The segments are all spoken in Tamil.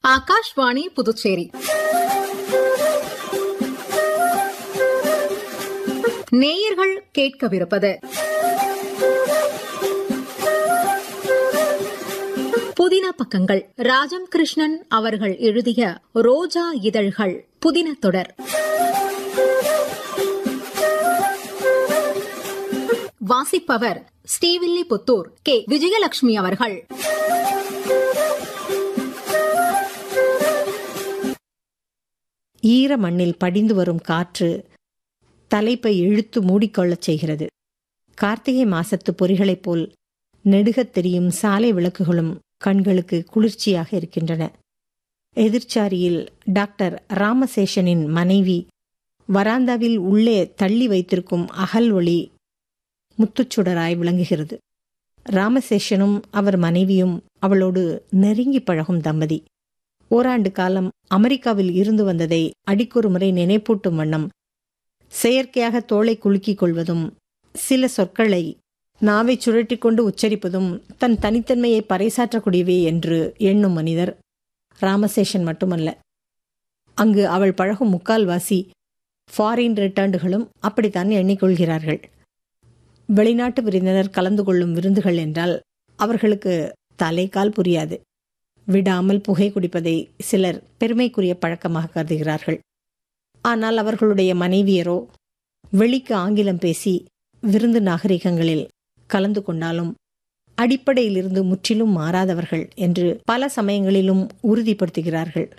ஆகாஷ்வாணி புதுச்சேரி நேயர்கள் கேட்கவிருப்பது புதின பக்கங்கள் ராஜம் கிருஷ்ணன் அவர்கள் எழுதிய ரோஜா இதழ்கள் புதின தொடர் வாசிப்பவர் ஸ்ரீவில்லிபுத்தூர் கே விஜயலட்சுமி அவர்கள் ஈர மண்ணில் படிந்து வரும் காற்று தலைப்பை இழுத்து மூடிக்கொள்ளச் செய்கிறது கார்த்திகை மாசத்து பொறிகளைப் போல் நெடுகத் தெரியும் சாலை விளக்குகளும் கண்களுக்கு குளிர்ச்சியாக இருக்கின்றன எதிர்ச்சாரியில் டாக்டர் ராமசேஷனின் மனைவி வராந்தாவில் உள்ளே தள்ளி வைத்திருக்கும் அகல் ஒளி முத்துச்சுடராய் விளங்குகிறது ராமசேஷனும் அவர் மனைவியும் அவளோடு நெருங்கி பழகும் தம்பதி ஓராண்டு காலம் அமெரிக்காவில் இருந்து வந்ததை அடிக்கொரு முறை நினைப்பூட்டும் வண்ணம் செயற்கையாக தோளை குலுக்கிக் கொள்வதும் சில சொற்களை நாவை சுழற்றிக் கொண்டு உச்சரிப்பதும் தன் தனித்தன்மையை பறைசாற்றக்கூடியவே என்று எண்ணும் மனிதர் ராமசேஷன் மட்டுமல்ல அங்கு அவள் பழகும் முக்கால்வாசி ஃபாரின் ரிட்டர்ண்டுகளும் அப்படித்தான் எண்ணிக்கொள்கிறார்கள் வெளிநாட்டு விருந்தினர் கலந்து கொள்ளும் விருந்துகள் என்றால் அவர்களுக்கு தலைக்கால் புரியாது விடாமல் புகை குடிப்பதை சிலர் பெருமைக்குரிய பழக்கமாக கருதுகிறார்கள் ஆனால் அவர்களுடைய மனைவியரோ வெளிக்கு ஆங்கிலம் பேசி விருந்து நாகரிகங்களில் கலந்து கொண்டாலும் அடிப்படையிலிருந்து முற்றிலும் மாறாதவர்கள் என்று பல சமயங்களிலும் உறுதிப்படுத்துகிறார்கள்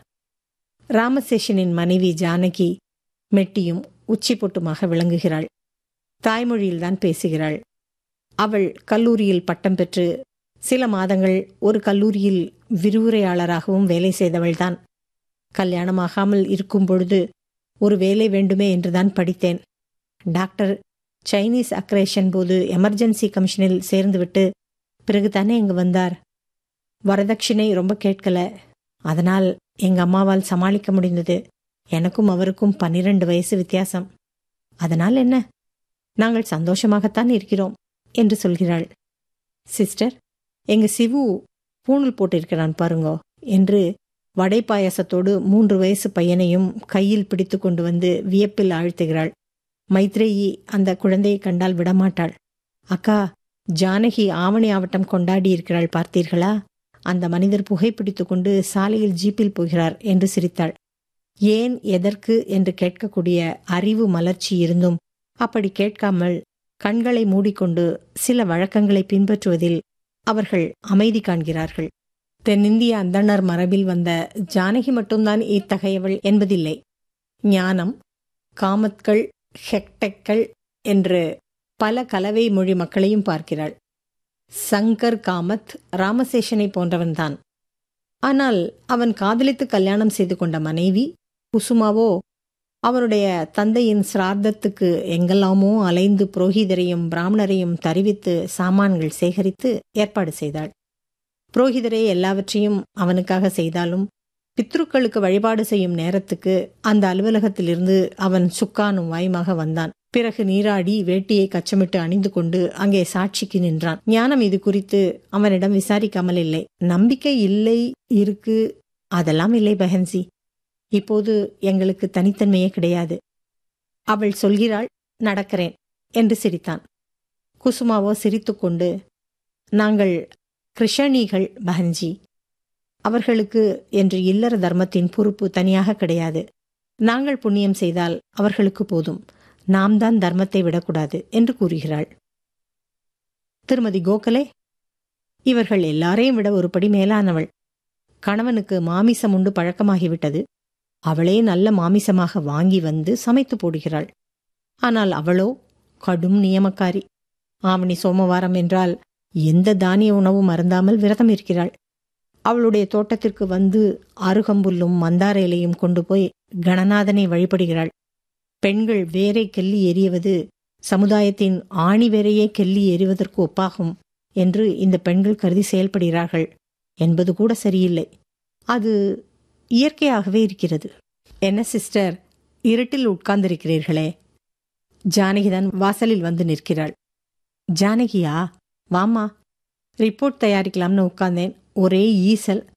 ராமசேஷனின் மனைவி ஜானகி மெட்டியும் உச்சி பொட்டுமாக விளங்குகிறாள் தாய்மொழியில்தான் பேசுகிறாள் அவள் கல்லூரியில் பட்டம் பெற்று சில மாதங்கள் ஒரு கல்லூரியில் விரிவுரையாளராகவும் வேலை செய்தவள்தான் கல்யாணமாகாமல் இருக்கும் பொழுது ஒரு வேலை வேண்டுமே என்றுதான் படித்தேன் டாக்டர் சைனீஸ் அக்ரேஷன் போது எமர்ஜென்சி கமிஷனில் சேர்ந்துவிட்டு பிறகு தானே இங்கு வந்தார் வரதட்சிணை ரொம்ப கேட்கல அதனால் எங்க அம்மாவால் சமாளிக்க முடிந்தது எனக்கும் அவருக்கும் பன்னிரண்டு வயசு வித்தியாசம் அதனால் என்ன நாங்கள் சந்தோஷமாகத்தான் இருக்கிறோம் என்று சொல்கிறாள் சிஸ்டர் எங்க சிவு பூணூல் போட்டிருக்கிறான் பாருங்கோ என்று வடை பாயசத்தோடு மூன்று வயசு பையனையும் கையில் பிடித்து கொண்டு வந்து வியப்பில் ஆழ்த்துகிறாள் மைத்ரேயி அந்த குழந்தையை கண்டால் விடமாட்டாள் அக்கா ஜானகி ஆவணி ஆவட்டம் கொண்டாடி இருக்கிறாள் பார்த்தீர்களா அந்த மனிதர் புகைப்பிடித்து கொண்டு சாலையில் ஜீப்பில் போகிறார் என்று சிரித்தாள் ஏன் எதற்கு என்று கேட்கக்கூடிய அறிவு மலர்ச்சி இருந்தும் அப்படி கேட்காமல் கண்களை மூடிக்கொண்டு சில வழக்கங்களை பின்பற்றுவதில் அவர்கள் அமைதி காண்கிறார்கள் தென்னிந்திய அந்தணர் மரபில் வந்த ஜானகி மட்டும்தான் இத்தகையவள் என்பதில்லை ஞானம் காமத்கள் ஹெக்டெக்கள் என்று பல கலவை மொழி மக்களையும் பார்க்கிறாள் சங்கர் காமத் ராமசேஷனை போன்றவன்தான் ஆனால் அவன் காதலித்து கல்யாணம் செய்து கொண்ட மனைவி குசுமாவோ அவருடைய தந்தையின் சிரார்த்தத்துக்கு எங்கெல்லாமோ அலைந்து புரோகிதரையும் பிராமணரையும் தருவித்து சாமான்கள் சேகரித்து ஏற்பாடு செய்தாள் புரோகிதரே எல்லாவற்றையும் அவனுக்காக செய்தாலும் பித்ருக்களுக்கு வழிபாடு செய்யும் நேரத்துக்கு அந்த அலுவலகத்திலிருந்து அவன் சுக்கானும் வாயுமாக வந்தான் பிறகு நீராடி வேட்டியை கச்சமிட்டு அணிந்து கொண்டு அங்கே சாட்சிக்கு நின்றான் ஞானம் இது குறித்து அவனிடம் விசாரிக்காமல் இல்லை நம்பிக்கை இல்லை இருக்கு அதெல்லாம் இல்லை பெஹன்சி இப்போது எங்களுக்கு தனித்தன்மையே கிடையாது அவள் சொல்கிறாள் நடக்கிறேன் என்று சிரித்தான் குசுமாவோ சிரித்துக்கொண்டு நாங்கள் கிருஷணிகள் பஹன்ஜி அவர்களுக்கு என்று இல்லற தர்மத்தின் பொறுப்பு தனியாக கிடையாது நாங்கள் புண்ணியம் செய்தால் அவர்களுக்கு போதும் நாம் தான் தர்மத்தை விடக்கூடாது என்று கூறுகிறாள் திருமதி கோகலே இவர்கள் எல்லாரையும் விட ஒருபடி மேலானவள் கணவனுக்கு மாமிசம் உண்டு பழக்கமாகிவிட்டது அவளே நல்ல மாமிசமாக வாங்கி வந்து சமைத்து போடுகிறாள் ஆனால் அவளோ கடும் நியமக்காரி ஆவணி சோமவாரம் என்றால் எந்த தானிய உணவும் அருந்தாமல் விரதம் இருக்கிறாள் அவளுடைய தோட்டத்திற்கு வந்து அருகம்புல்லும் மந்தார இலையும் கொண்டு போய் கணநாதனை வழிபடுகிறாள் பெண்கள் வேரை கெல்லி எறிவது சமுதாயத்தின் ஆணி வேரையே கெல்லி எறிவதற்கு ஒப்பாகும் என்று இந்த பெண்கள் கருதி செயல்படுகிறார்கள் என்பது கூட சரியில்லை அது இயற்கையாகவே இருக்கிறது என்ன சிஸ்டர் இருட்டில் உட்கார்ந்திருக்கிறீர்களே ஜானகிதான் வாசலில் வந்து நிற்கிறாள் ஜானகியா வாமா ரிப்போர்ட் தயாரிக்கலாம்னு உட்கார்ந்தேன் ஒரே ஈசல்